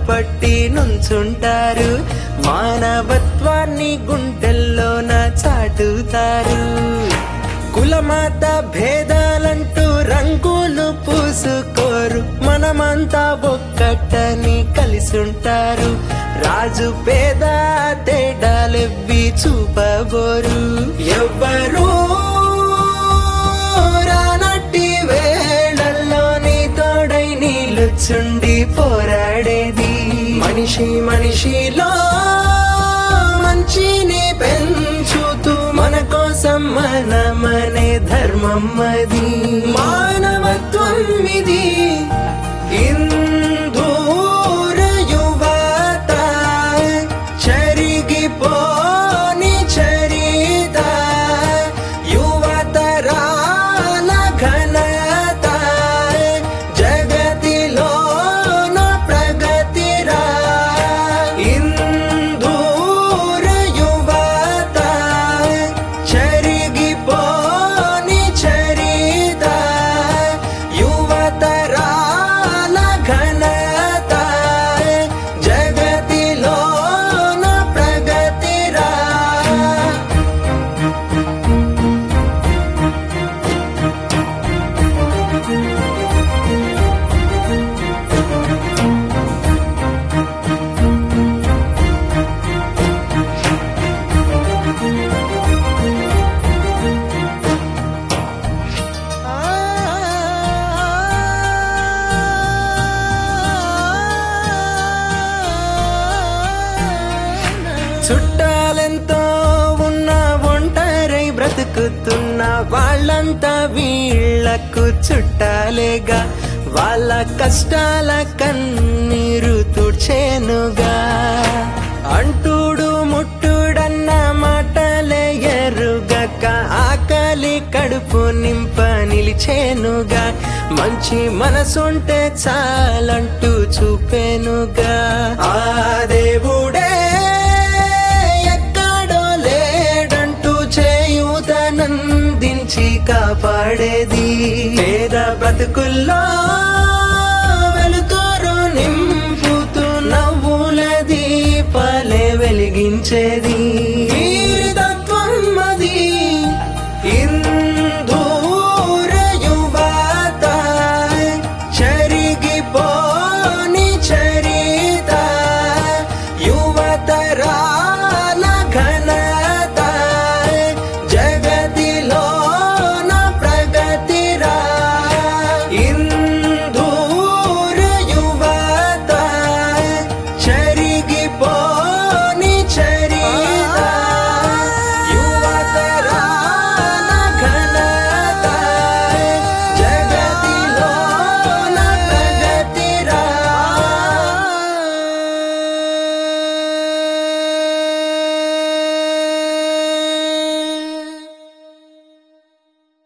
పట్టి నుంచుంటారు మానవత్వాన్ని గుండెల్లోన చాటుతారు కులమత భేదాలంటూ రంగులు పూసుకోరు మనమంతా ఒక్కటని కలిసుంటారు రాజు పేద తేడాలెవ్వి చూపబోరు ఎవ్వరూ రానట్టి వేళల్లోని తోడై నీలుచుండి పోరాడేది మనిషి మనిషిలో మంచిని పెంచుతూ మన కోసం మనమనే ధర్మం అది మానవత్వం ఇది ఇందూర యువత చరిగిపోని చరిత యువతరాల ఘనత జగతిలోన ప్రగతిరా ఇందూర యువత చరిగిపోని చరిత యువతరాల ఘనత జగతిలోన ప్రగతిరా చుట్టాలెంతో ఉన్న ఒంటరై బ్రతుకుతున్న వాళ్ళంతా వీళ్లకు చుట్టాలేగా వాళ్ళ కష్టాల కన్నీరు తుడ్చేనుగా అంటుడు ముట్టుడన్న మాటలే ఎరుగక ఆకలి కడుపు నింప నిలిచేనుగా మంచి మనసుంటే చాలంటూ చూపేనుగా ఆ దేవుడే ఎక్కడో లేడంటూ చేయుతనందించి కాపాడేది పేద బ్రతుకుల్లో